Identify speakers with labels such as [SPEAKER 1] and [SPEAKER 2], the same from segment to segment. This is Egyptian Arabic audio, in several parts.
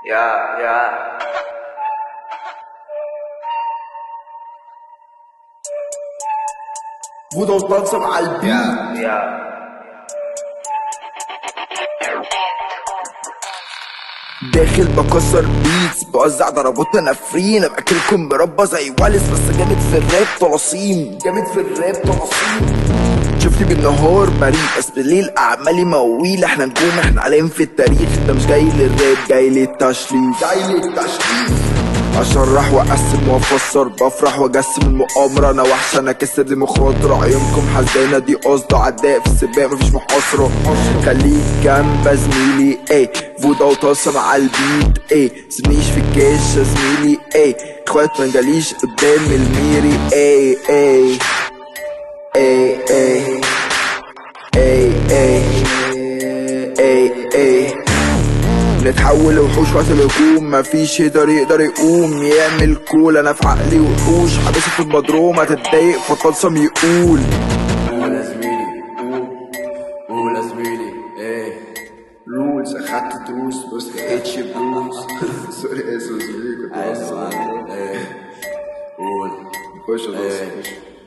[SPEAKER 1] Yeah, yeah.
[SPEAKER 2] فوضى وطلسم على البيت
[SPEAKER 1] Yeah.
[SPEAKER 2] داخل بكسر بيتس بوزع ضربات تنافرين ابقى كلكم مربى زي واليس بس جامد في الراب طلاسيم جامد في الراب طلاسيم شفتي بالنهار بريء بس بالليل اعمالي مويل احنا نجوم احنا عليهم في التاريخ انت مش جاي للراب جاي للتشليل جاي للتشليل اشرح واقسم وافسر بفرح واجسم المؤامره انا وحش انا كسر دي مخاطره عيونكم حزينه دي قصده عداء في السباق مفيش محاصره خليك جنب زميلي ايه فوضى وطاسه مع البيت ايه سميش في الكاش يا زميلي ايه اخوات ما نجاليش قدام الميري ايه ايه ايه ايه ايه ايه ايه ايه نتحول لوحوش وقت الهجوم مفيش يقدر يقدر يقوم يعمل كول انا في عقلي وحوش حبيسي في المضروم هتتضايق فطلسم يقول
[SPEAKER 3] قول يا زميلي قول قول يا زميلي ايه
[SPEAKER 2] رولز اخدت دروس بس اتش بروز سوري اسف زميلي كنت
[SPEAKER 3] ايوه ايه قول
[SPEAKER 2] خش
[SPEAKER 3] إيه.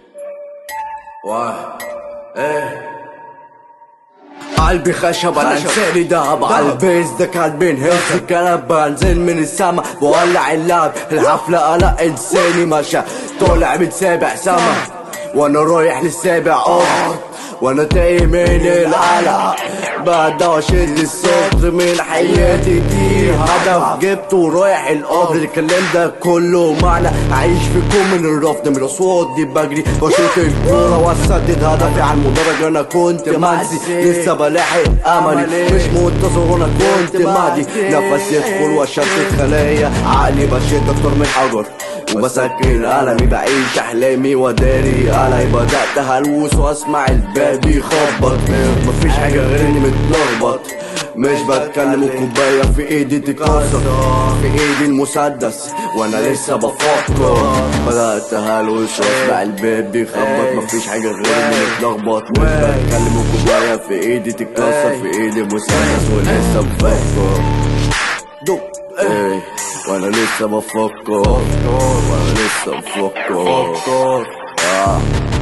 [SPEAKER 3] واحد ايه قلبي خشب انا لساني دهب على البيز ده كان بينهز الكلام بنزل من السما بولع اللعب الحفلة انا انساني مشى طالع من سابع سما وانا رايح للسابع ارض وانا تايه من القلق بقدرش الصوت من حياتي دي هدف جبته رايح القبر الكلام ده كله معنى عايش فيكم من الرفض من الاصوات دي بجري بشوط الكورة واسدد هدفي على المدرج انا كنت منسي لسه بلاحق املي مش منتظر انا كنت مهدي نفس يدخل واشتت خلايا عقلي بشد اكتر من حجر وبسكن قلمي بعيش احلامي وداري قلمي بدات هلوس واسمع الباب يخبط مفيش حاجه غير اني متلخبط مش بتكلم الكوبايه في ايدي تتكسر في ايدي المسدس وانا لسه بفكر بدات هلوس واسمع الباب بيخبط مفيش حاجه غير اني متلخبط مش بتكلم الكوبايه في ايدي تتكسر في ايدي مسدس ولسه بفكر دوب ايه وانا لسه بفكر وانا لسه بفكر آه.